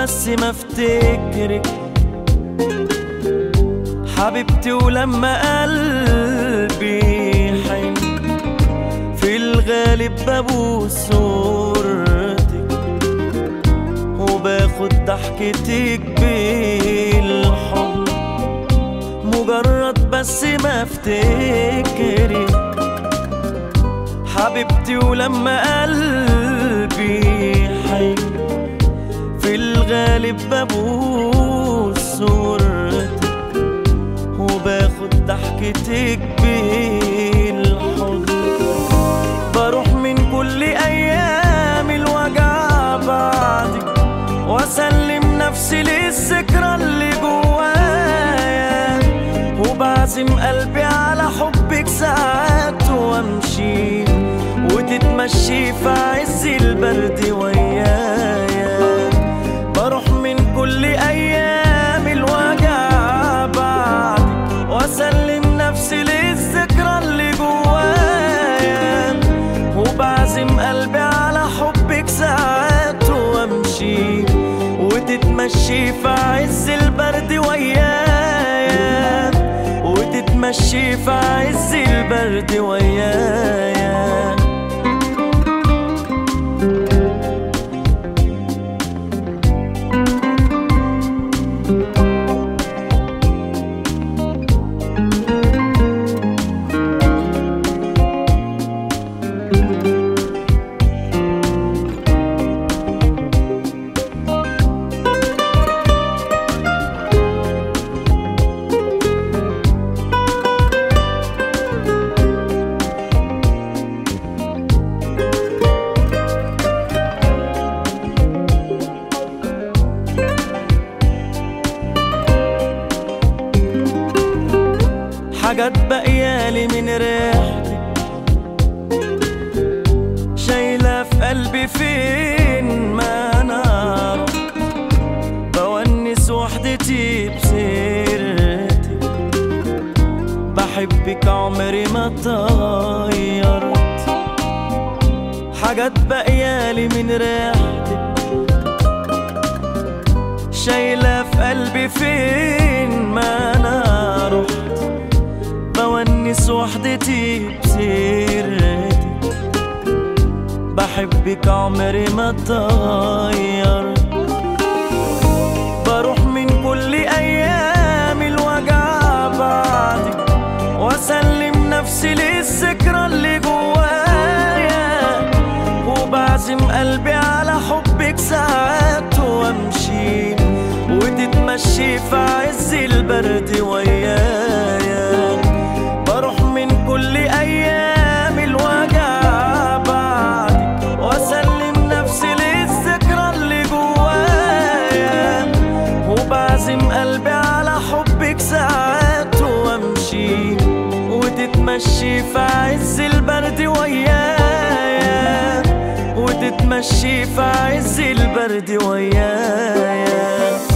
بس ما افتكرك حبيبتي ولما قلبي حن في الغالب ببوس صورتك وباخد ضحكتك بالحضن مجرد بس ما افتكرك حبيبتي ولما قلبي حي في الغالب ببوس صورتك وباخد ضحكتك بالحضن بروح من كل ايام الوجع بعدك واسلم نفسي للذكرى اللي جوايا وبعزم قلبي على حبك ساعات وامشي وتتمشي في عز البرد ويايا بروح من كل ايام الوجع بعدك واسلم نفسي للذكرى اللي جوايا وبعزم قلبي على حبك ساعات وامشي وتتمشي في عز البرد ويايا وتتمشي في عز البرد ويايا حاجات بقيالي من ريحتك شايلة في قلبي فين ما انا بونس وحدتي بسيرتك بحبك عمري ما اتغيرت حاجات بقيالي من ريحتك شايلة في قلبي فين ما انا رحت بونس وحدتي بسيرتك بحبك عمري ما اتغيرت بروح من كل ايام الوجع بعدك واسلم نفسي للذكرى اللي جوايا وبعزم قلبي على حبك ساعات وامشي وتتمشي في عز البرد ويايا بروح من كل ايام الوجع بعدك واسلم نفسي للذكرى اللي جوايا وبعزم قلبي على حبك ساعات وامشي وتتمشي في عز البرد ويايا وتتمشي في عز البرد ويايا